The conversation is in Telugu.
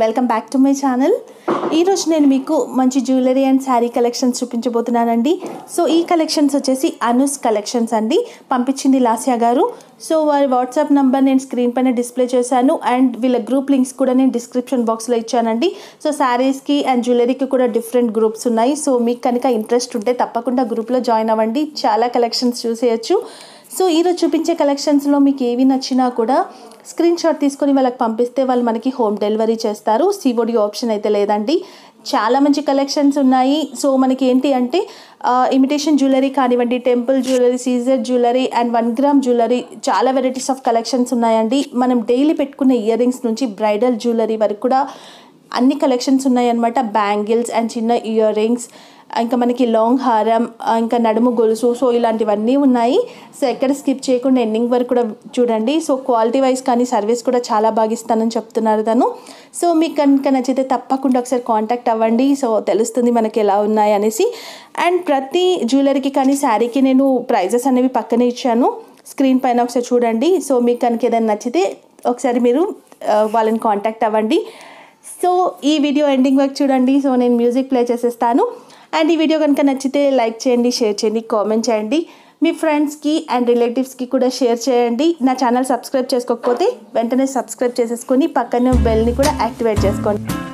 welcome back to my channel ఈరోజు నేను మీకు మంచి జ్యువెలరీ అండ్ శారీ కలెక్షన్స్ చూపించబోతున్నానండి సో ఈ కలెక్షన్స్ వచ్చేసి అనుస్ కలెక్షన్స్ అండి పంపించింది లాస్యా గారు సో వారి వాట్సాప్ నంబర్ నేను స్క్రీన్ పైన డిస్ప్లే చేశాను అండ్ వీళ్ళ గ్రూప్ లింక్స్ కూడా నేను డిస్క్రిప్షన్ బాక్స్లో ఇచ్చానండి సో శారీస్కి అండ్ జ్యువెలరీకి కూడా డిఫరెంట్ గ్రూప్స్ ఉన్నాయి సో మీకు కనుక ఇంట్రెస్ట్ ఉంటే తప్పకుండా గ్రూప్లో జాయిన్ అవ్వండి చాలా కలెక్షన్స్ చూసేయచ్చు సో ఈరోజు చూపించే కలెక్షన్స్లో మీకు ఏవి నచ్చినా కూడా స్క్రీన్ షాట్ తీసుకొని వాళ్ళకి పంపిస్తే వాళ్ళు మనకి హోమ్ డెలివరీ చేస్తారు సివోడి ఆప్షన్ అయితే లేదండి చాలా మంచి కలెక్షన్స్ ఉన్నాయి సో మనకి ఏంటి అంటే ఇమిటేషన్ జ్యువెలరీ కానివ్వండి టెంపుల్ జ్యువెలరీ సీజర్ jewellery and one gram jewellery చాలా వెరైటీస్ ఆఫ్ కలెక్షన్స్ ఉన్నాయండి మనం డైలీ పెట్టుకునే ఇయర్ రింగ్స్ నుంచి బ్రైడల్ జ్యువెలరీ వరకు కూడా అన్ని కలెక్షన్స్ ఉన్నాయన్నమాట బ్యాంగిల్స్ అండ్ చిన్న ఇయర్ రింగ్స్ ఇంకా మనకి లాంగ్ హారం ఇంకా నడుము గొలుసు సో ఇలాంటివన్నీ ఉన్నాయి సో ఎక్కడ స్కిప్ చేయకుండా ఎండింగ్ వరకు కూడా చూడండి సో క్వాలిటీ వైజ్ కానీ సర్వీస్ కూడా చాలా బాగా ఇస్తానని చెప్తున్నారు తను సో మీకు కనుక నచ్చితే తప్పకుండా ఒకసారి కాంటాక్ట్ అవ్వండి సో తెలుస్తుంది మనకి ఎలా ఉన్నాయి అనేసి అండ్ ప్రతి జ్యువెలరీకి కానీ శారీకి నేను ప్రైజెస్ అనేవి పక్కనే ఇచ్చాను స్క్రీన్ పైన ఒకసారి చూడండి సో మీకు కనుక ఏదైనా నచ్చితే ఒకసారి మీరు వాళ్ళని కాంటాక్ట్ అవ్వండి సో ఈ వీడియో ఎండింగ్ వరకు చూడండి సో నేను మ్యూజిక్ ప్లే చేసేస్తాను అండ్ ఈ వీడియో కనుక నచ్చితే లైక్ చేయండి షేర్ చేయండి కామెంట్ చేయండి మీ ఫ్రెండ్స్కి అండ్ రిలేటివ్స్కి కూడా షేర్ చేయండి నా ఛానల్ సబ్స్క్రైబ్ చేసుకోకపోతే వెంటనే సబ్స్క్రైబ్ చేసేసుకొని పక్కన బెల్ని కూడా యాక్టివేట్ చేసుకోండి